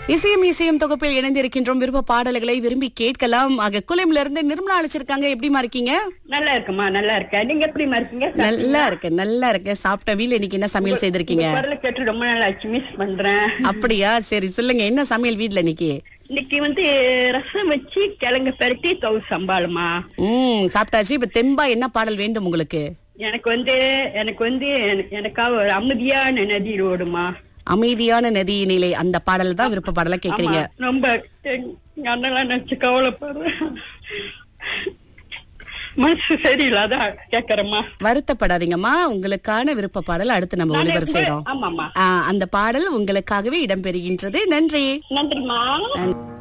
இசையும் இசையும் தொகுப்பில் இணைந்திருக்கின்றோம் விருப்ப பாடல்களை விரும்பி கேட்கலாம் ஆக குலைம்ல இருந்து நிர்மலா அழைச்சிருக்காங்க எப்படிமா இருக்கீங்க நல்லா இருக்குமா நல்லா இருக்கேன் நீங்க எப்படிமா இருக்கீங்க நல்லா இருக்கு நல்லா இருக்கு சாப்பிட்ட வீட்ல இன்னைக்கு என்ன சமையல் செய்திருக்கீங்க உங்க குரலை கேட்டு ரொம்ப நாள் ஆச்சு மிஸ் பண்றேன் அப்படியா சரி சொல்லுங்க என்ன சமையல் வீட்ல இன்னைக்கு இன்னைக்கு வந்து ரசம் வச்சு கிழங்கு பரட்டி தவு சம்பாளுமா ம் சாப்பிட்டாச்சு இப்ப தெம்பா என்ன பாடல் வேண்டும் உங்களுக்கு எனக்கு வந்து எனக்கு வந்து எனக்கு- எனக்காக ஒரு அமைதியான நதி ரோடுமா அமைதியான நதியினிலே அந்த பாடல் தான் விருப்ப பாடலா கேக்குறீங்க ரொம்ப எங்க அண்ணெல்லாம் நினைச்சு கவலைப்படுறேன் மனசு சரியில்லை அதான் கேக்குறேம்மா வருத்தப்படாதீங்கம்மா உங்களுக்கான விருப்ப பாடல் அடுத்து நம்ம ஒளிபரப்பு செய்றோம் ஆமாமா ஆ, அந்த பாடல் உங்களுக்காகவே இடம்பெறுகின்றது நன்றி நன்றிமா